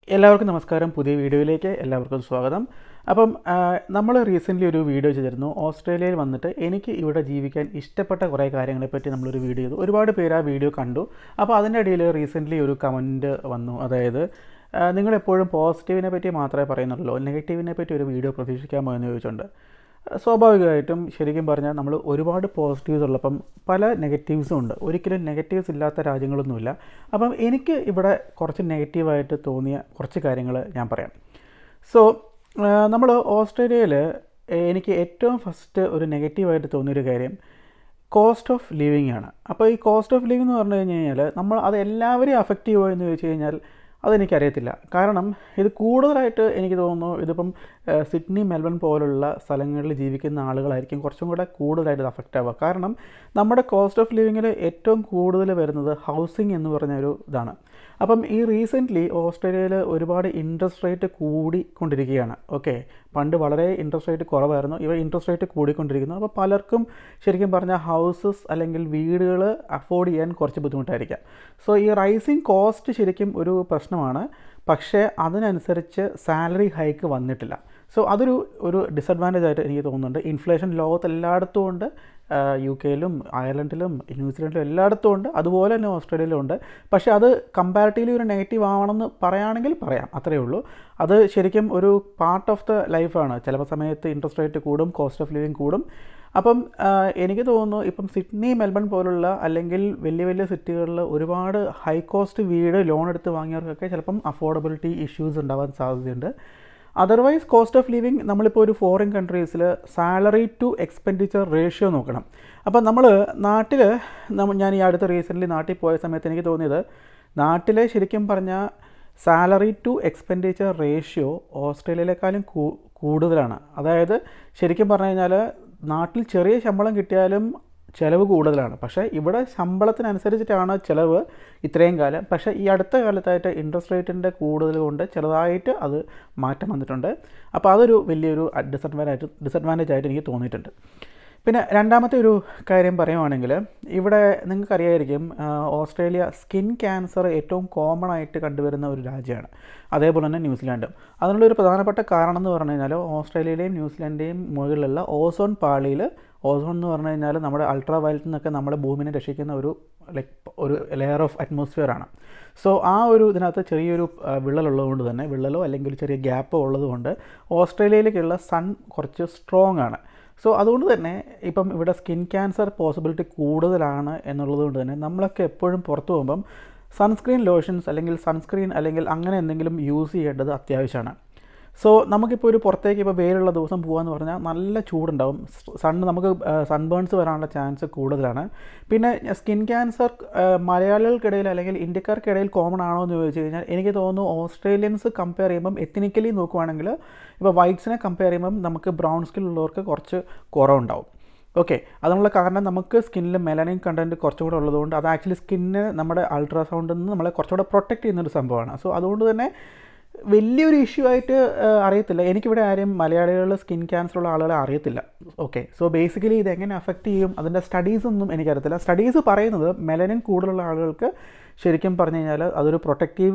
എല്ലാവർക്കും നമസ്കാരം പുതിയ വീഡിയോയിലേക്ക് എല്ലാവർക്കും സ്വാഗതം അപ്പം നമ്മൾ റീസെൻ്റ്ലി ഒരു വീഡിയോ ചെയ്തിരുന്നു ഓസ്ട്രേലിയയിൽ വന്നിട്ട് എനിക്ക് ഇവിടെ ജീവിക്കാൻ ഇഷ്ടപ്പെട്ട കുറേ കാര്യങ്ങളെപ്പറ്റി നമ്മളൊരു വീഡിയോ ചെയ്തു ഒരുപാട് പേര് ആ വീഡിയോ കണ്ടു അപ്പോൾ അതിൻ്റെ ഇടയിൽ റീസെൻ്റ്ലി ഒരു കമൻറ്റ് വന്നു അതായത് ആ, നിങ്ങളെപ്പോഴും പോസിറ്റീവിനെ പറ്റി മാത്രമേ പറയുന്നുള്ളൂ നെഗറ്റീവിനെ പറ്റി ഒരു വീഡിയോ പ്രതീക്ഷിക്കാമോ എന്ന് ചോദിച്ചുകൊണ്ട് സ്വാഭാവികമായിട്ടും ശരിക്കും പറഞ്ഞാൽ നമ്മൾ ഒരുപാട് പോസിറ്റീവ്സ് ഉള്ളപ്പം പല നെഗറ്റീവ്സും ഉണ്ട് ഒരിക്കലും നെഗറ്റീവ്സ് ഇല്ലാത്ത രാജ്യങ്ങളൊന്നുമില്ല അപ്പം എനിക്ക് ഇവിടെ കുറച്ച് നെഗറ്റീവായിട്ട് തോന്നിയ കുറച്ച് കാര്യങ്ങൾ ഞാൻ പറയാം സോ നമ്മൾ ഓസ്ട്രേലിയയിൽ എനിക്ക് ഏറ്റവും ഫസ്റ്റ് ഒരു നെഗറ്റീവായിട്ട് തോന്നിയൊരു കാര്യം കോസ്റ്റ് ഓഫ് ലിവിങ് ആണ് അപ്പോൾ ഈ കോസ്റ്റ് ഓഫ് ലിവിങ് എന്ന് പറഞ്ഞു കഴിഞ്ഞ് കഴിഞ്ഞാൽ നമ്മൾ അത് എല്ലാവരെയും അഫക്റ്റ് ചെയ്യുമോ എന്ന് ചോദിച്ചു കഴിഞ്ഞാൽ അതെനിക്കറിയത്തില്ല കാരണം ഇത് കൂടുതലായിട്ട് എനിക്ക് തോന്നുന്നു ഇതിപ്പം ഏഹ്, സിഡ്നി മെൽബൺ പോലുള്ള സ്ഥലങ്ങളിൽ ജീവിക്കുന്ന ആളുകളായിരിക്കും കുറച്ചും കൂടെ കൂടുതലായിട്ട് ഇത് അഫക്റ്റ് ആവുക കാരണം നമ്മുടെ കോസ്റ്റ് ഓഫ് ലിവിങ്ങിൽ ഏറ്റവും കൂടുതൽ വരുന്നത് ഹൗസിംഗ് എന്ന് പറഞ്ഞ ഒരു ഇതാണ് അപ്പം ഈ റീസെൻ്റ്ലി ഓസ്ട്രേലിയയിൽ ഒരുപാട് ഇൻട്രസ്റ്റ് റേറ്റ് കൂടിക്കൊണ്ടിരിക്കുകയാണ് ഓക്കെ പണ്ട് വളരെ ഇൻട്രസ്റ്റ് റേറ്റ് കുറവായിരുന്നു ഇവ ഇൻട്രസ്റ്റ് റേറ്റ് കൂടിക്കൊണ്ടിരിക്കുന്നു അപ്പോൾ പലർക്കും ശരിക്കും പറഞ്ഞാൽ ഹൗസസ് അല്ലെങ്കിൽ വീടുകൾ അഫോർഡ് ചെയ്യാൻ കുറച്ച് ബുദ്ധിമുട്ടായിരിക്കാം സോ ഈ റൈസിങ് കോസ്റ്റ് ശരിക്കും ഒരു പ്രശ്നമാണ് പക്ഷേ അതിനനുസരിച്ച് സാലറി ഹൈക്ക് വന്നിട്ടില്ല സോ അതൊരു ഒരു ഡിസഡ്വാൻറ്റേജ് ആയിട്ട് എനിക്ക് തോന്നുന്നുണ്ട് ഇൻഫ്ലേഷൻ ലോകത്ത് എല്ലായിടത്തും ഉണ്ട് യു കെയിലും അയർലൻഡിലും ന്യൂസിലൻഡിലും എല്ലായിടത്തും ഉണ്ട് അതുപോലെ തന്നെ ഓസ്ട്രേലിയയിലും ഉണ്ട് പക്ഷേ അത് കമ്പാരിറ്റീവ്ലി ഒരു നെഗറ്റീവ് ആവണമെന്ന് പറയുകയാണെങ്കിൽ പറയാം അത്രയേ ഉള്ളൂ അത് ശരിക്കും ഒരു പാർട്ട് ഓഫ് ദ ലൈഫാണ് ചിലപ്പോൾ സമയത്ത് ഇൻട്രസ്റ്റ് റേറ്റ് കൂടും കോസ്റ്റ് ഓഫ് ലിവിങ് കൂടും അപ്പം ആ, എനിക്ക് തോന്നുന്നു ഇപ്പം സിഡ്നി മെൽബൺ പോലുള്ള അല്ലെങ്കിൽ വലിയ വലിയ സിറ്റികളിൽ ഒരുപാട് ഹൈ കോസ്റ്റ് വീട് ലോൺ എടുത്ത് വാങ്ങിയവർക്കൊക്കെ ചിലപ്പം അഫോർഡബിലിറ്റി ഇഷ്യൂസ് ഉണ്ടാവാൻ സാധ്യതയുണ്ട് അതർവൈസ് കോസ്റ്റ് ഓഫ് ലിവിങ് നമ്മളിപ്പോൾ ഒരു ഫോറിൻ കൺട്രീസിൽ സാലറി ടു എക്സ്പെൻഡിച്ചർ റേഷ്യോ നോക്കണം അപ്പം നമ്മൾ നാട്ടിൽ ഞാൻ ഈ അടുത്ത റീസെൻ്റ്ലി നാട്ടിൽ പോയ സമയത്ത് എനിക്ക് തോന്നിയത് നാട്ടിലെ ശരിക്കും പറഞ്ഞാൽ സാലറി ടു എക്സ്പെൻഡിച്ചർ റേഷ്യോ ഓസ്ട്രേലിയയിലേക്കാളും കൂ- കൂടുതലാണ് അതായത് ശരിക്കും പറഞ്ഞു കഴിഞ്ഞാൽ നാട്ടിൽ ചെറിയ ശമ്പളം കിട്ടിയാലും ചിലവ് കൂടുതലാണ് പക്ഷേ ഇവിടെ ശമ്പളത്തിനനുസരിച്ചിട്ടാണ് ചിലവ് ഇത്രയും കാലം പക്ഷേ ഈ അടുത്ത കാലത്തായിട്ട് ഇൻട്രസ്റ്റ് റേറ്റിൻ്റെ കൂടുതൽ കൊണ്ട് ചെറുതായിട്ട് അത് മാറ്റം വന്നിട്ടുണ്ട് അപ്പോൾ അതൊരു വലിയൊരു ഡിസഡ്വാൻറ്റേജ് ഡിസഡ്വാൻറ്റേജ് ആയിട്ട് എനിക്ക് തോന്നിയിട്ടുണ്ട് പിന്നെ രണ്ടാമത്തെ ഒരു കാര്യം പറയുവാണെങ്കിൽ ഇവിടെ നിങ്ങൾക്കറിയായിരിക്കും ആ, ഓസ്ട്രേലിയ സ്കിൻ ക്യാൻസർ ഏറ്റവും കോമൺ ആയിട്ട് കണ്ടുവരുന്ന ഒരു രാജ്യമാണ് അതേപോലെ തന്നെ ന്യൂസിലാൻഡും അതിനുള്ളൊരു പ്രധാനപ്പെട്ട കാരണം എന്ന് പറഞ്ഞു കഴിഞ്ഞാൽ ഓസ്ട്രേലിയയിലെയും ന്യൂസിലാൻഡിൻ്റെയും മുകളിലുള്ള ഓസോൺ പാളിയിൽ ഓസോൺ എന്ന് പറഞ്ഞു കഴിഞ്ഞാൽ നമ്മുടെ അൾട്രാ വയലറ്റിൽ നിന്നൊക്കെ നമ്മുടെ ഭൂമിനെ രക്ഷിക്കുന്ന ഒരു ലൈക്ക് ഒരു ലെയർ ഓഫ് അറ്റ്മോസ്ഫിയർ ആണ് സോ ആ ഒരു ഇതിനകത്ത് ചെറിയൊരു ആ, വിള്ളലുള്ളതുകൊണ്ട് തന്നെ വിള്ളലോ അല്ലെങ്കിൽ ചെറിയ ഗ്യാപ്പോ ഉള്ളതുകൊണ്ട് ഓസ്ട്രേലിയയിലേക്കുള്ള സൺ കുറച്ച് സ്ട്രോങ് ആണ് സോ അതുകൊണ്ട് തന്നെ ഇപ്പം ഇവിടെ സ്കിൻ ക്യാൻസർ പോസിബിലിറ്റി കൂടുതലാണ് എന്നുള്ളത് കൊണ്ട് തന്നെ നമ്മളൊക്കെ എപ്പോഴും പുറത്തു പോകുമ്പം സൺസ്ക്രീൻ ലോഷൻസ് അല്ലെങ്കിൽ സൺസ്ക്രീൻ അല്ലെങ്കിൽ അങ്ങനെ എന്തെങ്കിലും യൂസ് ചെയ്യേണ്ടത് അത്യാവശ്യമാണ് സോ നമുക്കിപ്പോൾ ഒരു പുറത്തേക്ക് ഇപ്പോൾ വെയിലുള്ള ദിവസം പോകാമെന്ന് പറഞ്ഞാൽ നല്ല ചൂടുണ്ടാവും സണ്ണ് നമുക്ക് സൺബേൺസ് വരാനുള്ള ചാൻസ് കൂടുതലാണ് പിന്നെ സ്കിൻ ക്യാൻസർ മലയാളികൾക്കിടയിൽ അല്ലെങ്കിൽ ഇന്ത്യക്കാർക്കിടയിൽ കോമൺ ആണോ എന്ന് ചോദിച്ചു കഴിഞ്ഞാൽ എനിക്ക് തോന്നുന്നു ഓസ്ട്രേലിയൻസ് കമ്പയർ ചെയ്യുമ്പം എത്തിനിക്കലി നോക്കുവാണെങ്കിൽ ഇപ്പോൾ വൈറ്റ്സിനെ കമ്പയർ ചെയ്യുമ്പം നമുക്ക് ബ്രൗൺ സ്കിൻ ഉള്ളവർക്ക് കുറച്ച് കുറവുണ്ടാവും ഓക്കെ അതിനുള്ള കാരണം നമുക്ക് സ്കിന്നിൽ മെലനിൻ കണ്ടൻറ്റ് കുറച്ചും കൂടെ ഉള്ളതുകൊണ്ട് അത് ആക്ച്വലി സ്കിന്നിന് നമ്മുടെ അൾട്രാസൗണ്ടിൽ നിന്ന് നമ്മളെ കുറച്ചുകൂടെ പ്രൊട്ടക്റ്റ് ചെയ്യുന്നൊരു സംഭവമാണ് സോ അതുകൊണ്ട് തന്നെ വലിയൊരു ഇഷ്യൂ ആയിട്ട് ആ, അറിയത്തില്ല എനിക്കിവിടെ ആരും മലയാളികൾ സ്കിൻ ക്യാൻസർ ഉള്ള ആളുകളെ അറിയത്തില്ല ഓക്കെ സോ ബേസിക്കലി ഇത് എങ്ങനെ അഫക്റ്റ് ചെയ്യും അതിൻ്റെ സ്റ്റഡീസ് ഒന്നും എനിക്കറിയത്തില്ല സ്റ്റഡീസ് പറയുന്നത് മെലനിൻ കൂടുതലുള്ള ആളുകൾക്ക് ശരിക്കും പറഞ്ഞു കഴിഞ്ഞാൽ അതൊരു പ്രൊട്ടക്റ്റീവ്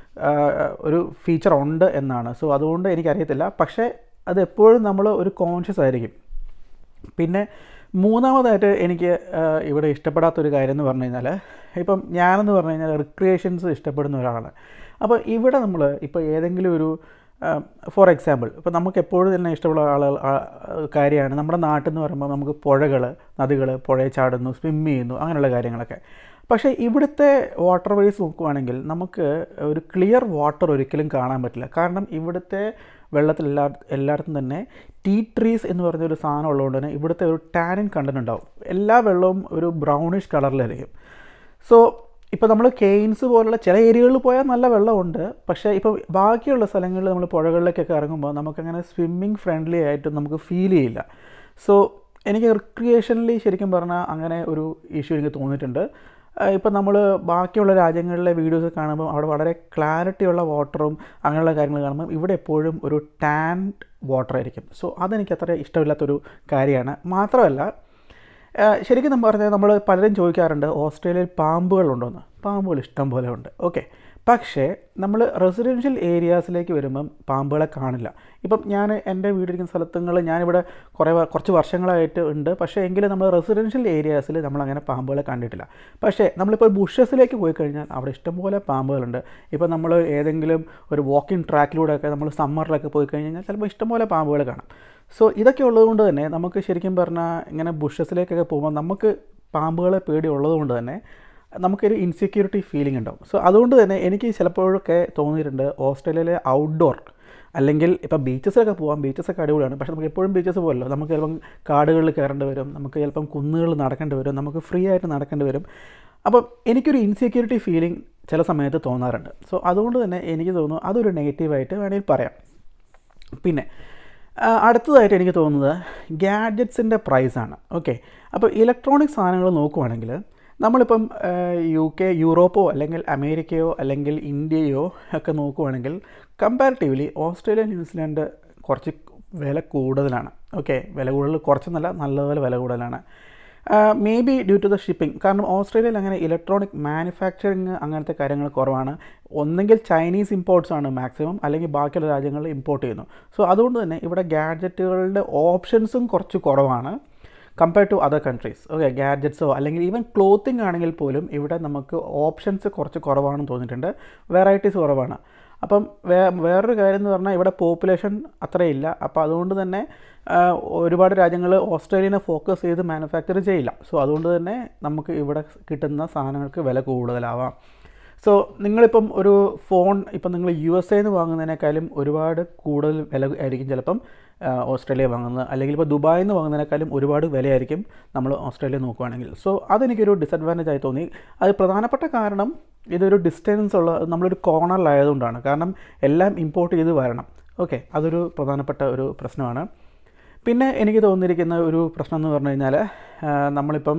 ഒരു ഫീച്ചർ ഉണ്ട് എന്നാണ് സോ അതുകൊണ്ട് എനിക്കറിയത്തില്ല പക്ഷേ അത് എപ്പോഴും നമ്മൾ ഒരു കോൺഷ്യസ് ആയിരിക്കും പിന്നെ മൂന്നാമതായിട്ട് എനിക്ക് ആ, ഇവിടെ ഇഷ്ടപ്പെടാത്തൊരു കാര്യം എന്ന് പറഞ്ഞു കഴിഞ്ഞാൽ ഇപ്പം ഞാനെന്ന് പറഞ്ഞു കഴിഞ്ഞാൽ റിക്രിയേഷൻസ് ഇഷ്ടപ്പെടുന്ന ഒരാളാണ് അപ്പോൾ ഇവിടെ നമ്മൾ ഇപ്പോൾ ഏതെങ്കിലും ഒരു ഫോർ എക്സാമ്പിൾ ഇപ്പോൾ നമുക്ക് എപ്പോഴും തന്നെ ഇഷ്ടമുള്ള ആളുകൾ ആ, കാര്യമാണ് നമ്മുടെ നാട്ടിൽ നിന്ന് പറയുമ്പോൾ നമുക്ക് പുഴകൾ നദികൾ പുഴയിൽ ചാടുന്നു സ്വിം ചെയ്യുന്നു അങ്ങനെയുള്ള കാര്യങ്ങളൊക്കെ പക്ഷേ ഇവിടുത്തെ വാട്ടർ വേസ് നോക്കുവാണെങ്കിൽ നമുക്ക് ഒരു ക്ലിയർ വാട്ടർ ഒരിക്കലും കാണാൻ പറ്റില്ല കാരണം ഇവിടുത്തെ വെള്ളത്തിൽ എല്ലാ എല്ലായിടത്തും തന്നെ ടീ ട്രീസ് എന്ന് പറഞ്ഞൊരു സാധനം ഉള്ളതുകൊണ്ട് തന്നെ ഇവിടുത്തെ ഒരു ടാനിൻ കണ്ടന്റ് ഉണ്ടാവും എല്ലാ വെള്ളവും ഒരു ബ്രൗണിഷ് കളറിലായിരിക്കും സോ ഇപ്പോൾ നമ്മൾ കെയിൻസ് പോലുള്ള ചില ഏരിയകളിൽ പോയാൽ നല്ല വെള്ളമുണ്ട് പക്ഷേ ഇപ്പോൾ ബാക്കിയുള്ള സ്ഥലങ്ങളിൽ നമ്മൾ പുഴകളിലേക്കൊക്കെ ഇറങ്ങുമ്പോൾ നമുക്കങ്ങനെ സ്വിമ്മിങ് ഫ്രണ്ട്ലി ആയിട്ട് നമുക്ക് ഫീൽ ചെയ്യില്ല സോ എനിക്ക് റിക്രിയേഷനലി ശരിക്കും പറഞ്ഞാൽ അങ്ങനെ ഒരു ഇഷ്യൂ എനിക്ക് തോന്നിയിട്ടുണ്ട് ഇപ്പം നമ്മൾ ബാക്കിയുള്ള രാജ്യങ്ങളിലെ വീഡിയോസ് കാണുമ്പോൾ അവിടെ വളരെ ക്ലാരിറ്റി ഉള്ള വാട്ടറും അങ്ങനെയുള്ള കാര്യങ്ങൾ കാണുമ്പോൾ ഇവിടെ എപ്പോഴും ഒരു ടാൻഡ് വാട്ടർ ആയിരിക്കും സോ അതെനിക്ക് അത്ര ഇഷ്ടമില്ലാത്തൊരു കാര്യമാണ് മാത്രമല്ല ആ, ശരിക്കും നമ്മൾ പറഞ്ഞാൽ നമ്മൾ പലരും ചോദിക്കാറുണ്ട് ഓസ്ട്രേലിയയിൽ പാമ്പുകളുണ്ടോയെന്ന് പാമ്പുകൾ ഇഷ്ടം പോലെ ഉണ്ട് ഓക്കെ പക്ഷേ നമ്മൾ റെസിഡൻഷ്യൽ ഏരിയാസിലേക്ക് വരുമ്പം പാമ്പുകളെ കാണില്ല ഇപ്പം ഞാൻ എൻ്റെ വീടിരിക്കുന്ന സ്ഥലത്തുങ്ങൾ ഞാനിവിടെ കുറേ വ- കുറച്ച് വർഷങ്ങളായിട്ട് ഉണ്ട് പക്ഷേ എങ്കിലും നമ്മൾ റെസിഡൻഷ്യൽ ഏരിയാസിൽ നമ്മളങ്ങനെ പാമ്പുകളെ കണ്ടിട്ടില്ല പക്ഷേ നമ്മളിപ്പോൾ ബുഷസിലേക്ക് പോയി കഴിഞ്ഞാൽ അവിടെ ഇഷ്ടംപോലെ പാമ്പുകളുണ്ട് ഇപ്പോൾ നമ്മൾ ഏതെങ്കിലും ഒരു വാക്കിംഗ് ട്രാക്കിലൂടെയൊക്കെ നമ്മൾ സമ്മറിലൊക്കെ പോയി കഴിഞ്ഞാൽ ചിലപ്പോൾ ഇഷ്ടംപോലെ പാമ്പുകൾ കാണാം സോ ഇതൊക്കെ ഉള്ളതുകൊണ്ട് തന്നെ നമുക്ക് ശരിക്കും പറഞ്ഞാൽ ഇങ്ങനെ ബുഷസിലേക്കൊക്കെ പോകുമ്പോൾ നമുക്ക് പാമ്പുകളെ പേടി ഉള്ളതുകൊണ്ട് തന്നെ നമുക്കൊരു ഇൻസെക്യൂരിറ്റി ഫീലിംഗ് ഉണ്ടാവും സോ അതുകൊണ്ട് തന്നെ എനിക്ക് ചിലപ്പോഴൊക്കെ തോന്നിയിട്ടുണ്ട് ഓസ്ട്രേലിയയിലെ ഔട്ട്ഡോർ അല്ലെങ്കിൽ ഇപ്പം ബീച്ചസിലൊക്കെ പോകാം ബീച്ചസൊക്കെ അടിപൊളിയാണ് പക്ഷേ നമുക്ക് എപ്പോഴും ബീച്ചസ് പോകല്ലോ നമുക്ക് ചിലപ്പം കാടുകളിൽ കയറേണ്ടി വരും നമുക്ക് ചിലപ്പം കുന്നുകളിൽ നടക്കേണ്ടി വരും നമുക്ക് ഫ്രീ ആയിട്ട് നടക്കേണ്ടി വരും അപ്പം എനിക്കൊരു ഇൻസെക്യൂരിറ്റി ഫീലിംഗ് ചില സമയത്ത് തോന്നാറുണ്ട് സോ അതുകൊണ്ട് തന്നെ എനിക്ക് തോന്നുന്നു അതൊരു നെഗറ്റീവായിട്ട് വേണമെങ്കിൽ പറയാം പിന്നെ ആ, അടുത്തതായിട്ട് എനിക്ക് തോന്നുന്നത് ഗാഡ്ജറ്റ്സിൻ്റെ പ്രൈസാണ് ഓക്കെ അപ്പോൾ ഇലക്ട്രോണിക് സാധനങ്ങൾ നോക്കുവാണെങ്കിൽ നമ്മളിപ്പം ആ, യു കെ യൂറോപ്പോ അല്ലെങ്കിൽ അമേരിക്കയോ അല്ലെങ്കിൽ ഇന്ത്യയോ ഒക്കെ നോക്കുവാണെങ്കിൽ കമ്പാരിറ്റീവ്ലി ഓസ്ട്രേലിയ ന്യൂസിലാൻഡ് കുറച്ച് വില കൂടുതലാണ് ഓക്കെ വില കൂടുതൽ കുറച്ചെന്നല്ല നല്ലപോലെ വില കൂടുതലാണ് may be due to the shipping കാരണം ഓസ്ട്രേലിയയിൽ അങ്ങനെ ഇലക്ട്രോണിക് മാനുഫാക്ചറിങ് അങ്ങനത്തെ കാര്യങ്ങൾ കുറവാണ് ഒന്നെങ്കിൽ ചൈനീസ് ഇമ്പോർട്ട്സ് ആണ് മാക്സിമം അല്ലെങ്കിൽ ബാക്കിയുള്ള രാജ്യങ്ങളിൽ ഇമ്പോർട്ട് ചെയ്യുന്നു സോ അതുകൊണ്ട് തന്നെ ഇവിടെ ഗാഡ്ജറ്റുകളുടെ ഓപ്ഷൻസും കുറച്ച് കുറവാണ് compared to other countries okay ഗാഡ്ജറ്റ്സോ അല്ലെങ്കിൽ ഈവൻ ക്ലോത്തിങ് ആണെങ്കിൽ പോലും ഇവിടെ നമുക്ക് ഓപ്ഷൻസ് കുറച്ച് കുറവാണെന്ന് തോന്നിയിട്ടുണ്ട് വെറൈറ്റീസ് കുറവാണ് അപ്പം വേ വേറൊരു കാര്യം എന്ന് പറഞ്ഞാൽ ഇവിടെ പോപ്പുലേഷൻ അത്രയില്ല അപ്പോൾ അതുകൊണ്ട് തന്നെ ആ, ഒരുപാട് രാജ്യങ്ങൾ ഓസ്ട്രേലിയനെ ഫോക്കസ് ചെയ്ത് മാനുഫാക്ചർ ചെയ്യില്ല സോ അതുകൊണ്ട് തന്നെ നമുക്ക് ഇവിടെ കിട്ടുന്ന സാധനങ്ങൾക്ക് വില കൂടുതലാവാം സോ നിങ്ങളിപ്പം ഒരു ഫോൺ ഇപ്പം നിങ്ങൾ യു എസ് എന്ന് വാങ്ങുന്നതിനേക്കാളും ഒരുപാട് കൂടുതൽ വില ആയിരിക്കും ചിലപ്പം ആ, ഓസ്ട്രേലിയ വാങ്ങുന്നത് അല്ലെങ്കിൽ ഇപ്പോൾ ദുബായിൽ നിന്ന് വാങ്ങുന്നതിനേക്കാളും ഒരുപാട് വിലയായിരിക്കും നമ്മൾ ഓസ്ട്രേലിയ നോക്കുകയാണെങ്കിൽ സോ അതെനിക്കൊരു ഡിസഡ്വാൻറ്റേജ് ആയി തോന്നി അത് പ്രധാനപ്പെട്ട കാരണം ഇതൊരു ഡിസ്റ്റൻസ് ഉള്ള നമ്മളൊരു കോർണറിലായതുകൊണ്ടാണ് കാരണം എല്ലാം ഇമ്പോർട്ട് ചെയ്ത് വരണം ഓക്കെ അതൊരു പ്രധാനപ്പെട്ട ഒരു പ്രശ്നമാണ് പിന്നെ എനിക്ക് തോന്നിയിരിക്കുന്ന ഒരു പ്രശ്നം എന്ന് പറഞ്ഞു കഴിഞ്ഞാൽ ആ, നമ്മളിപ്പം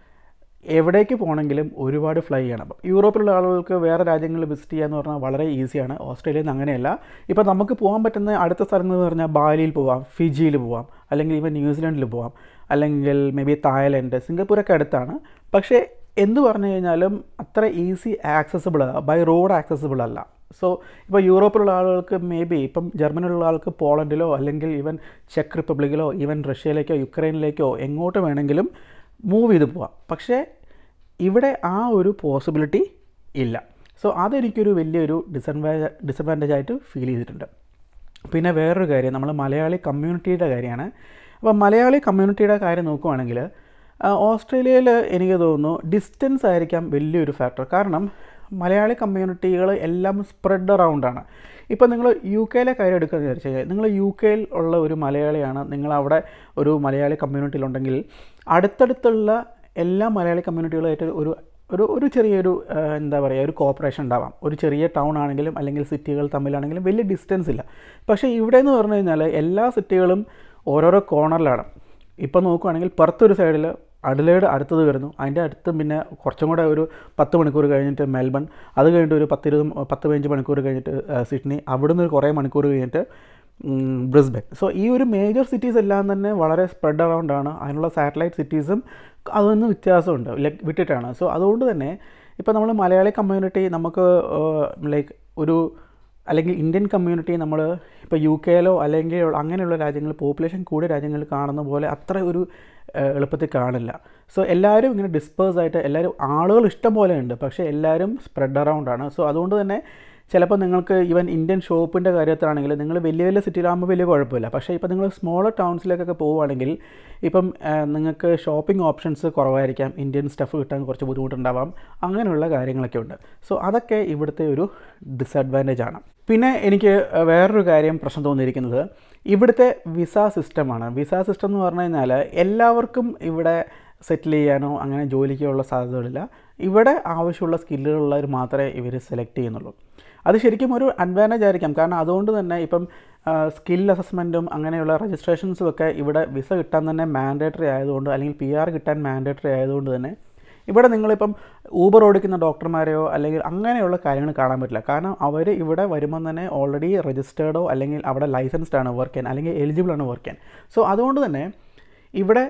എവിടേക്ക് പോകണമെങ്കിലും ഒരുപാട് ഫ്ലൈ ചെയ്യണം അപ്പം യൂറോപ്പിലുള്ള ആളുകൾക്ക് വേറെ രാജ്യങ്ങളിൽ വിസിറ്റ് ചെയ്യുക എന്ന് പറഞ്ഞാൽ വളരെ ഈസിയാണ് ഓസ്ട്രേലിയയിൽ നിന്ന് അങ്ങനെയല്ല ഇപ്പോൾ നമുക്ക് പോകാൻ പറ്റുന്ന അടുത്ത സ്ഥലങ്ങൾ എന്ന് പറഞ്ഞാൽ ബാലിയിൽ പോവാം ഫിജിയിൽ പോവാം അല്ലെങ്കിൽ ഇവൻ ന്യൂസിലൻഡിൽ പോവാം അല്ലെങ്കിൽ മേ ബി തായ്ലൻഡ് സിംഗപ്പൂരൊക്കെ അടുത്താണ് പക്ഷേ എന്ത് പറഞ്ഞു കഴിഞ്ഞാലും അത്ര easy accessible by road accessible അല്ല സോ ഇപ്പോൾ യൂറോപ്പിലുള്ള ആളുകൾക്ക് മേ ബി ഇപ്പം ജർമ്മനിയിലുള്ള ആൾക്ക് പോളണ്ടിലോ അല്ലെങ്കിൽ ഈവൻ ചെക്ക് റിപ്പബ്ലിക്കിലോ ഈവൻ റഷ്യയിലേക്കോ യുക്രൈനിലേക്കോ എങ്ങോട്ട് വേണമെങ്കിലും മൂവ് ചെയ്ത് പോവാം പക്ഷേ ഇവിടെ ആ ഒരു പോസിബിലിറ്റി ഇല്ല സോ അതെനിക്കൊരു വലിയൊരു ഡിസഡ്വാൻറ്റേജ് ഡിസഡ്വാൻറ്റേജ് ആയിട്ട് ഫീൽ ചെയ്തിട്ടുണ്ട് പിന്നെ വേറൊരു കാര്യം നമ്മൾ മലയാളി കമ്മ്യൂണിറ്റിയുടെ കാര്യമാണ് അപ്പോൾ മലയാളി കമ്മ്യൂണിറ്റിയുടെ കാര്യം നോക്കുവാണെങ്കിൽ ആ, ഓസ്ട്രേലിയയിൽ എനിക്ക് തോന്നുന്നു ഡിസ്റ്റൻസ് ആയിരിക്കാം വലിയൊരു ഫാക്ടർ കാരണം മലയാളി കമ്മ്യൂണിറ്റികൾ എല്ലാം സ്പ്രെഡ് അറൗണ്ടാണ് ഇപ്പോൾ നിങ്ങൾ യു കെയിലെ കാര്യം എടുക്കുക വിചാരിച്ചു കഴിഞ്ഞാൽ നിങ്ങൾ യു കെയിൽ ഉള്ള ഒരു മലയാളിയാണ് നിങ്ങൾ അവിടെ ഒരു മലയാളി കമ്മ്യൂണിറ്റിയിലുണ്ടെങ്കിൽ അടുത്തടുത്തുള്ള എല്ലാ മലയാളി കമ്മ്യൂണിറ്റികളുമായിട്ട് ഒരു ഒരു ഒരു ചെറിയൊരു ആ, എന്താ പറയുക ഒരു കോപ്പറേഷൻ ഉണ്ടാവാം ഒരു ചെറിയ ടൗൺ ആണെങ്കിലും അല്ലെങ്കിൽ സിറ്റികൾ തമ്മിലാണെങ്കിലും വലിയ ഡിസ്റ്റൻസ് ഇല്ല പക്ഷേ ഇവിടെ എന്ന് പറഞ്ഞു കഴിഞ്ഞാൽ എല്ലാ സിറ്റികളും ഓരോരോ കോർണറിലാണ് ഇപ്പോൾ നോക്കുകയാണെങ്കിൽ പുറത്തൊരു സൈഡിൽ അഡലേഡ് അടുത്തത് വരുന്നു അതിൻ്റെ അടുത്ത് പിന്നെ കുറച്ചും കൂടെ ഒരു പത്ത് മണിക്കൂർ കഴിഞ്ഞിട്ട് മെൽബൺ അത് കഴിഞ്ഞിട്ട് ഒരു പത്തിരുപത് പത്ത് പതിനഞ്ച് മണിക്കൂർ കഴിഞ്ഞിട്ട് ആ, സിഡ്നി അവിടുന്ന് ഒരു കുറേ മണിക്കൂർ കഴിഞ്ഞിട്ട് ഉം, ബ്രിസ്ബൻ സോ ഈ ഒരു മേജർ സിറ്റീസ് എല്ലാം തന്നെ വളരെ സ്പ്രെഡ് അറൗണ്ട് ആണ് അതിനുള്ള സാറ്റലൈറ്റ് സിറ്റീസും അതൊന്നും വ്യത്യാസമുണ്ട് ലൈക്ക് വിട്ടിട്ടാണ് സോ അതുകൊണ്ട് തന്നെ ഇപ്പോൾ നമ്മൾ മലയാളി കമ്മ്യൂണിറ്റി നമുക്ക് ലൈക്ക് ഒരു അല്ലെങ്കിൽ ഇന്ത്യൻ കമ്മ്യൂണിറ്റി നമ്മൾ ഇപ്പോൾ യു കെയിലോ അല്ലെങ്കിൽ അങ്ങനെയുള്ള രാജ്യങ്ങൾ പോപ്പുലേഷൻ കൂടിയ രാജ്യങ്ങളിൽ കാണുന്ന പോലെ അത്ര ഒരു ഏഹ്, എളുപ്പത്തിൽ കാണില്ല സോ എല്ലാവരും ഇങ്ങനെ ഡിസ്പേഴ്സ് ആയിട്ട് എല്ലാവരും ആളുകൾ ഇഷ്ടം പോലെ ഉണ്ട് പക്ഷേ എല്ലാവരും സ്പ്രെഡ് അറൗണ്ട് ആണ് സോ അതുകൊണ്ട് തന്നെ ചിലപ്പോൾ നിങ്ങൾക്ക് ഈവൻ ഇന്ത്യൻ ഷോപ്പിൻ്റെ കാര്യത്തിലാണെങ്കിൽ നിങ്ങൾ വലിയ വലിയ സിറ്റിയിലാകുമ്പോൾ വലിയ കുഴപ്പമില്ല പക്ഷേ ഇപ്പോൾ നിങ്ങൾ സ്മോളർ ടൗൺസിലേക്കൊക്കെ പോവുകയാണെങ്കിൽ ഇപ്പം ആ, നിങ്ങൾക്ക് ഷോപ്പിംഗ് ഓപ്ഷൻസ് കുറവായിരിക്കാം ഇന്ത്യൻ സ്റ്റഫ് കിട്ടാൻ കുറച്ച് ബുദ്ധിമുട്ടുണ്ടാവാം അങ്ങനെയുള്ള കാര്യങ്ങളൊക്കെ ഉണ്ട് സോ അതൊക്കെ ഇവിടുത്തെ ഒരു ഡിസഡ്വാൻറ്റേജ് ആണ് പിന്നെ എനിക്ക് വേറൊരു കാര്യം പ്രശ്നം തോന്നിയിരിക്കുന്നത് ഇവിടുത്തെ വിസ സിസ്റ്റമാണ് വിസ സിസ്റ്റം എന്ന് പറഞ്ഞു കഴിഞ്ഞാൽ എല്ലാവർക്കും ഇവിടെ സെറ്റിൽ ചെയ്യാനോ അങ്ങനെ ജോലിക്കോ ഉള്ള സാധ്യതകളില്ല ഇവിടെ ആവശ്യമുള്ള സ്കില്ലുകളുള്ളവർ മാത്രമേ ഇവർ സെലക്ട് ചെയ്യുന്നുള്ളൂ അത് ശരിക്കും ഒരു അഡ്വാൻറ്റേജ് ആയിരിക്കാം കാരണം അതുകൊണ്ട് തന്നെ ഇപ്പം സ്കിൽ അസസ്മെൻറ്റും അങ്ങനെയുള്ള രജിസ്ട്രേഷൻസും ഒക്കെ ഇവിടെ വിസ കിട്ടാൻ തന്നെ മാൻഡേറ്ററി ആയതുകൊണ്ട് അല്ലെങ്കിൽ പി ആർ കിട്ടാൻ മാൻഡേറ്ററി ആയതുകൊണ്ട് തന്നെ ഇവിടെ നിങ്ങളിപ്പം ഊബർ ഓടിക്കുന്ന ഡോക്ടർമാരെയോ അല്ലെങ്കിൽ അങ്ങനെയുള്ള കാര്യങ്ങൾ കാണാൻ പറ്റില്ല കാരണം അവർ ഇവിടെ വരുമ്പം തന്നെ ഓൾറെഡി രജിസ്റ്റേർഡോ അല്ലെങ്കിൽ അവിടെ ലൈസൻസ്ഡ് ആണ് വർക്ക് ചെയ്യാൻ അല്ലെങ്കിൽ എലിജിബിൾ ആണ് വർക്ക് ചെയ്യാൻ സോ അതുകൊണ്ട് തന്നെ ഇവിടെ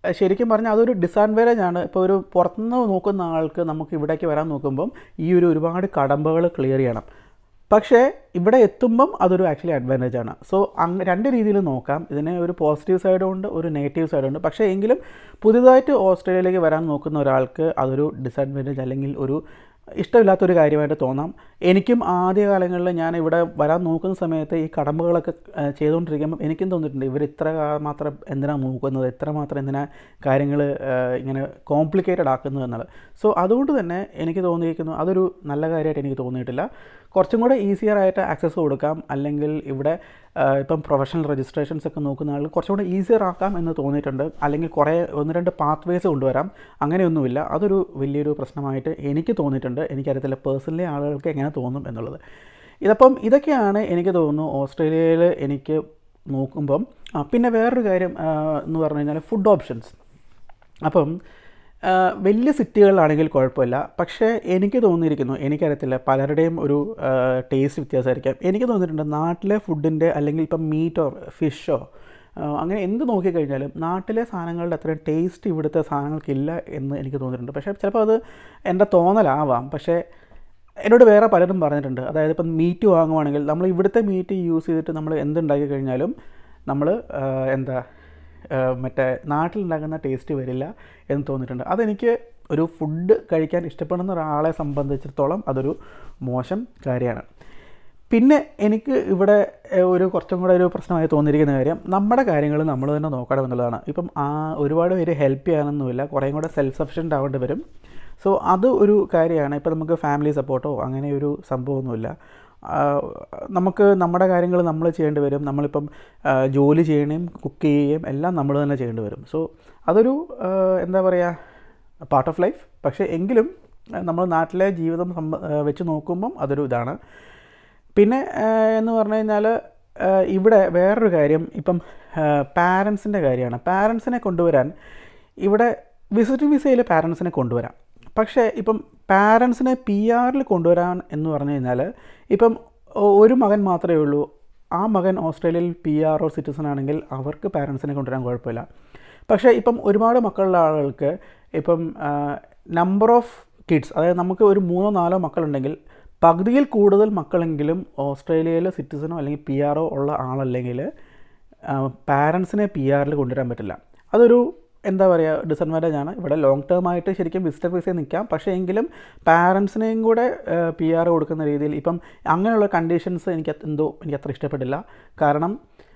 ശരിക്കും പറഞ്ഞാൽ അതൊരു ഡിസഡ്വാൻറ്റേജ് ആണ് ഇപ്പോൾ ഒരു പുറത്തുനിന്ന് നോക്കുന്ന ആൾക്ക് നമുക്ക് ഇവിടേക്ക് വരാൻ നോക്കുമ്പം ഈ ഒരു ഒരുപാട് കടമ്പകൾ ക്ലിയർ ചെയ്യണം പക്ഷേ ഇവിടെ എത്തുമ്പം അതൊരു ആക്ച്വലി അഡ്വാൻറ്റേജ് ആണ് സോ അങ്ങ് രണ്ട് രീതിയിൽ നോക്കാം ഇതിനെ ഒരു പോസിറ്റീവ് സൈഡും ഉണ്ട് ഒരു നെഗറ്റീവ് സൈഡും ഉണ്ട് പക്ഷേ എങ്കിലും പുതുതായിട്ട് ഓസ്ട്രേലിയയിലേക്ക് വരാൻ നോക്കുന്ന ഒരാൾക്ക് അതൊരു ഡിസഡ്വാൻറ്റേജ് അല്ലെങ്കിൽ ഒരു ഇഷ്ടമില്ലാത്തൊരു കാര്യമായിട്ട് തോന്നാം എനിക്കും ആദ്യകാലങ്ങളിൽ ഞാൻ ഇവിടെ വരാൻ നോക്കുന്ന സമയത്ത് ഈ കടമ്പകളൊക്കെ ഏഹ്, ചെയ്തുകൊണ്ടിരിക്കുമ്പോൾ എനിക്കും തോന്നിയിട്ടുണ്ട് ഇവർ ഇത്ര കാ- മാത്രം എന്തിനാണ് നോക്കുന്നത് ഇത്ര മാത്രം എന്തിനാ കാര്യങ്ങൾ ഇങ്ങനെ കോംപ്ലിക്കേറ്റഡ് ആക്കുന്നത് എന്നുള്ളത് സോ അതുകൊണ്ട് തന്നെ എനിക്ക് തോന്നിയിരിക്കുന്നു അതൊരു നല്ല കാര്യമായിട്ട് എനിക്ക് തോന്നിയിട്ടില്ല കുറച്ചും കൂടെ ഈസിയർ ആയിട്ട് ആക്സസ് കൊടുക്കാം അല്ലെങ്കിൽ ഇവിടെ ആ, ഇപ്പം പ്രൊഫഷണൽ രജിസ്ട്രേഷൻസ് ഒക്കെ നോക്കുന്ന ആൾ കുറച്ചും കൂടെ ഈസിയർ ആക്കാം എന്ന് തോന്നിയിട്ടുണ്ട് അല്ലെങ്കിൽ കുറേ ഒന്ന് രണ്ട് പാത്ത് വേസ് കൊണ്ടുവരാം അങ്ങനെയൊന്നുമില്ല അതൊരു വലിയൊരു പ്രശ്നമായിട്ട് എനിക്ക് തോന്നിയിട്ടുണ്ട് എനിക്കറിയത്തില്ല പേഴ്സണലി ആളുകൾക്ക് എങ്ങനെ തോന്നും എന്നുള്ളത് ഇതപ്പം ഇതൊക്കെയാണ് എനിക്ക് തോന്നുന്നു ഓസ്ട്രേലിയയിൽ എനിക്ക് നോക്കുമ്പം ആ, പിന്നെ വേറൊരു കാര്യം ആ, എന്ന് പറഞ്ഞു കഴിഞ്ഞാൽ ഫുഡ് ഓപ്ഷൻസ് അപ്പം ആ, വലിയ സിറ്റികളിലാണെങ്കിൽ കുഴപ്പമില്ല പക്ഷേ എനിക്ക് തോന്നിയിരിക്കുന്നു എനിക്കറിയത്തില്ല പലരുടെയും ഒരു ടേസ്റ്റ് വ്യത്യാസമായിരിക്കാം എനിക്ക് തോന്നിയിട്ടുണ്ട് നാട്ടിലെ ഫുഡിൻ്റെ അല്ലെങ്കിൽ ഇപ്പം മീറ്റോ ഫിഷോ അങ്ങനെ എന്ത് നോക്കിക്കഴിഞ്ഞാലും നാട്ടിലെ സാധനങ്ങളുടെ അത്രയും ടേസ്റ്റ് ഇവിടുത്തെ സാധനങ്ങൾക്കില്ല എന്ന് എനിക്ക് തോന്നിയിട്ടുണ്ട് പക്ഷേ ചിലപ്പോൾ അത് എൻ്റെ തോന്നലാവാം പക്ഷേ എന്നോട് വേറെ പലരും പറഞ്ഞിട്ടുണ്ട് അതായത് ഇപ്പം മീറ്റ് വാങ്ങുവാണെങ്കിൽ നമ്മൾ ഇവിടുത്തെ മീറ്റ് യൂസ് ചെയ്തിട്ട് നമ്മൾ എന്തുണ്ടാക്കി കഴിഞ്ഞാലും നമ്മൾ എന്താ ആ, മറ്റേ നാട്ടിലുണ്ടാക്കുന്ന ടേസ്റ്റ് വരില്ല എന്ന് തോന്നിയിട്ടുണ്ട് അതെനിക്ക് ഒരു ഫുഡ് കഴിക്കാൻ ഇഷ്ടപ്പെടുന്ന ഒരാളെ സംബന്ധിച്ചിടത്തോളം അതൊരു മോശം കാര്യമാണ് പിന്നെ എനിക്ക് ഇവിടെ ഏഹ്, ഒരു കുറച്ചും കൂടെ ഒരു പ്രശ്നമായി തോന്നിയിരിക്കുന്ന കാര്യം നമ്മുടെ കാര്യങ്ങൾ നമ്മൾ തന്നെ നോക്കണം എന്നുള്ളതാണ് ഇപ്പം ആ ഒരുപാട് പേര് ഹെൽപ്പ് ചെയ്യാനൊന്നുമില്ല കുറേയും കൂടെ സെൽഫ് സഫിഷ്യൻ്റ് ആവേണ്ടി വരും സോ അത് ഒരു കാര്യമാണ് ഇപ്പോൾ നമുക്ക് ഫാമിലി സപ്പോർട്ടോ അങ്ങനെ ഒരു സംഭവമൊന്നുമില്ല ആ, നമുക്ക് നമ്മുടെ കാര്യങ്ങൾ നമ്മൾ ചെയ്യേണ്ടി വരും നമ്മളിപ്പം ആ, ജോലി ചെയ്യണേയും കുക്ക് ചെയ്യുകയും എല്ലാം നമ്മൾ തന്നെ ചെയ്യേണ്ടി വരും സോ അതൊരു ആ, എന്താ പറയുക പാർട്ട് ഓഫ് ലൈഫ് പക്ഷേ എങ്കിലും ആ, നമ്മൾ നാട്ടിലെ ജീവിതം സംബ ആ, വെച്ച് നോക്കുമ്പം അതൊരു ഇതാണ് പിന്നെ ആ, എന്ന് പറഞ്ഞു കഴിഞ്ഞാൽ ആ, ഇവിടെ വേറൊരു കാര്യം ഇപ്പം പാരൻസിൻ്റെ കാര്യമാണ് പാരൻസിനെ കൊണ്ടുവരാൻ ഇവിടെ വിസിറ്റ് വിസയിൽ പാരൻസിനെ കൊണ്ടുവരാം പക്ഷേ ഇപ്പം പാരൻസിനെ പി ആറിൽ കൊണ്ടുവരാൻ എന്ന് പറഞ്ഞു കഴിഞ്ഞാൽ ഇപ്പം ഒ- ഒരു മകൻ മാത്രമേ ഉള്ളൂ ആ മകൻ ഓസ്ട്രേലിയയിൽ പി ആർ ഓർ സിറ്റിസൺ ആണെങ്കിൽ അവർക്ക് പാരൻസിനെ കൊണ്ടുവരാൻ കുഴപ്പമില്ല പക്ഷേ ഇപ്പം ഒരുപാട് മക്കളുള്ള ആളുകൾക്ക് ഇപ്പം നമ്പർ ഓഫ് കിഡ്സ് അതായത് നമുക്ക് ഒരു മൂന്നോ നാലോ മക്കളുണ്ടെങ്കിൽ പകുതിയിൽ കൂടുതൽ മക്കളെങ്കിലും ഓസ്ട്രേലിയയിലെ സിറ്റിസണോ അല്ലെങ്കിൽ പി ആറോ ഉള്ള ആളല്ലെങ്കിൽ പാരൻസിനെ പി ആറിൽ കൊണ്ടുവരാൻ പറ്റില്ല അതൊരു എന്താ പറയുക ഡിസഡ്വാൻറ്റേജ് ആണ് ഇവിടെ ലോങ് ടേം ആയിട്ട് ശരിക്കും വിസിറ്റർ വിസയിൽ നിൽക്കാം പക്ഷേ എങ്കിലും പാരൻസിനെയും കൂടെ പി ആർ കൊടുക്കുന്ന രീതിയിൽ ഇപ്പം അങ്ങനെയുള്ള കണ്ടീഷൻസ് എനിക്ക് അത് എന്തോ എനിക്ക് അത്ര ഇഷ്ടപ്പെട്ടില്ല കാരണം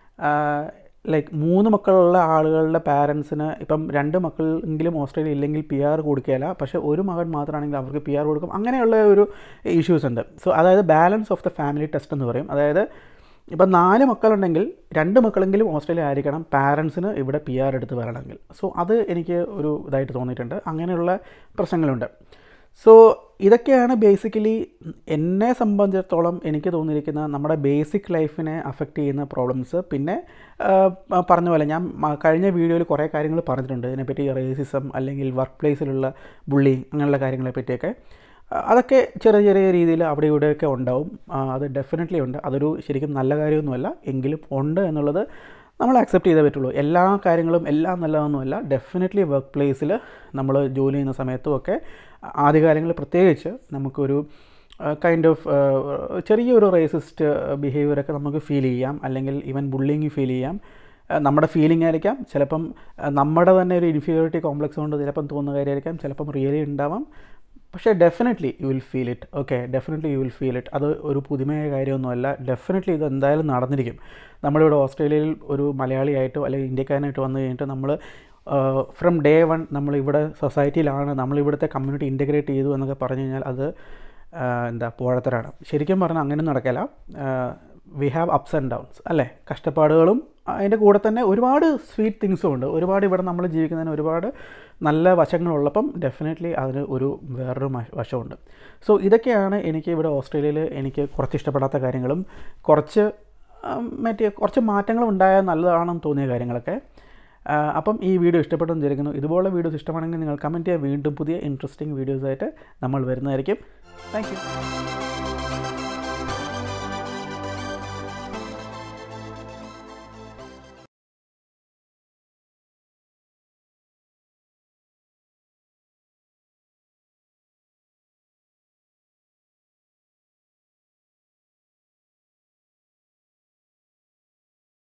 ലൈക്ക് മൂന്ന് മക്കളുള്ള ആളുകളുടെ പാരൻസിന് ഇപ്പം രണ്ട് മക്കളെങ്കിലും ഓസ്ട്രേലിയ ഇല്ലെങ്കിൽ പി ആർ കൊടുക്കുകയില്ല പക്ഷേ ഒരു മകൻ മാത്രമാണെങ്കിൽ അവർക്ക് പി ആർ കൊടുക്കും അങ്ങനെയുള്ള ഒരു ഇഷ്യൂസ് ഉണ്ട് സോ അതായത് balance of the family test എന്ന് പറയും അതായത് ഇപ്പം നാല് മക്കളുണ്ടെങ്കിൽ രണ്ട് മക്കളെങ്കിലും ഓസ്ട്രേലിയ ആയിരിക്കണം പാരൻസിന് ഇവിടെ പി ആർ എടുത്ത് വരണമെങ്കിൽ സോ അത് എനിക്ക് ഒരു ഇതായിട്ട് തോന്നിയിട്ടുണ്ട് അങ്ങനെയുള്ള പ്രശ്നങ്ങളുണ്ട് സോ ഇതൊക്കെയാണ് ബേസിക്കലി എന്നെ സംബന്ധിച്ചിടത്തോളം എനിക്ക് തോന്നിയിരിക്കുന്ന നമ്മുടെ ബേസിക് ലൈഫിനെ അഫക്റ്റ് ചെയ്യുന്ന പ്രോബ്ലംസ് പിന്നെ ആ, പ- പറഞ്ഞ പോലെ ഞാൻ മ- കഴിഞ്ഞ വീഡിയോയിൽ കുറേ കാര്യങ്ങൾ പറഞ്ഞിട്ടുണ്ട് ഇതിനെപ്പറ്റി റേസിസം അല്ലെങ്കിൽ വർക്ക് പ്ലേസിലുള്ള ബുള്ളിങ് അങ്ങനെയുള്ള കാര്യങ്ങളെ പറ്റിയൊക്കെ ആ, അതൊക്കെ ചെറിയ ചെറിയ രീതിയിൽ അവിടെ ഇവിടെയൊക്കെ ഉണ്ടാവും ആ, അത് ഡെഫിനറ്റ്ലി ഉണ്ട് അതൊരു ശരിക്കും നല്ല കാര്യമൊന്നുമല്ല എങ്കിലും ഉണ്ട് എന്നുള്ളത് നമ്മൾ അക്സെപ്റ്റ് ചെയ്തേ പറ്റുള്ളൂ എല്ലാ കാര്യങ്ങളും എല്ലാം നല്ലതൊന്നുമല്ല ഡെഫിനറ്റ്ലി വർക്ക് പ്ലേസിൽ നമ്മൾ ജോലി ചെയ്യുന്ന സമയത്തും ഒക്കെ ആദ്യകാലങ്ങളിൽ പ്രത്യേകിച്ച് നമുക്കൊരു കൈൻഡ് ഓഫ് ചെറിയൊരു റേസിസ്റ്റ് ബിഹേവിയറൊക്കെ നമുക്ക് ഫീൽ ചെയ്യാം അല്ലെങ്കിൽ ഈവൻ ബുള്ളിങ് ഫീൽ ചെയ്യാം ആ, നമ്മുടെ ഫീലിംഗ് ആയിരിക്കാം ചിലപ്പം ആ, നമ്മുടെ തന്നെ ഒരു ഇൻഫീരിയോറിറ്റി കോംപ്ലക്സ് കൊണ്ട് ചിലപ്പം തോന്നുന്ന കാര്യമായിരിക്കാം ചിലപ്പം റിയലി ഉണ്ടാവാം പക്ഷേ definitely you will feel it okay definitely you will feel it അത് ഒരു പുതുമയായ കാര്യമൊന്നുമല്ല ഡെഫിനറ്റ്ലി ഇത് എന്തായാലും നടന്നിരിക്കും നമ്മളിവിടെ ഓസ്ട്രേലിയയിൽ ഒരു മലയാളിയായിട്ടോ അല്ലെങ്കിൽ ഇന്ത്യക്കാരനായിട്ട് വന്നു കഴിഞ്ഞിട്ട് നമ്മൾ ഫ്രം ഡേ വൺ നമ്മളിവിടെ സൊസൈറ്റിയിലാണ് നമ്മളിവിടുത്തെ കമ്മ്യൂണിറ്റി ഇൻറ്റഗ്രേറ്റ് ചെയ്തു എന്നൊക്കെ പറഞ്ഞു കഴിഞ്ഞാൽ അത് ആ, എന്താ പോഴത്തരാണ് ശരിക്കും പറഞ്ഞാൽ അങ്ങനെ നടക്കില്ല we have ups and downs അല്ലേ കഷ്ടപ്പാടുകളും അതിൻ്റെ കൂടെ തന്നെ ഒരുപാട് സ്വീറ്റ് തിങ്സും ഉണ്ട് ഒരുപാട് ഇവിടെ നമ്മൾ ജീവിക്കുന്നതിന് ഒരുപാട് നല്ല വശങ്ങളുള്ളപ്പം ഡെഫിനറ്റ്ലി അതിന് ഒരു വേറൊരു മ- വശമുണ്ട് സോ ഇതൊക്കെയാണ് എനിക്ക് ഇവിടെ ഓസ്ട്രേലിയയിൽ എനിക്ക് കുറച്ച് ഇഷ്ടപ്പെടാത്ത കാര്യങ്ങളും കുറച്ച് ആം, മറ്റേ കുറച്ച് മാറ്റങ്ങൾ ഉണ്ടായാൽ നല്ലതാണെന്ന് തോന്നിയ കാര്യങ്ങളൊക്കെ ആ, അപ്പം ഈ വീഡിയോ ഇഷ്ടപ്പെട്ടെന്ന് വിചാരിക്കുന്നു ഇതുപോലുള്ള വീഡിയോസ് ഇഷ്ടമാണെങ്കിൽ നിങ്ങൾ കമൻറ്റ് ചെയ്യുക വീണ്ടും പുതിയ ഇൻട്രസ്റ്റിംഗ് വീഡിയോസായിട്ട് നമ്മൾ വരുന്നതായിരിക്കും താങ്ക് യു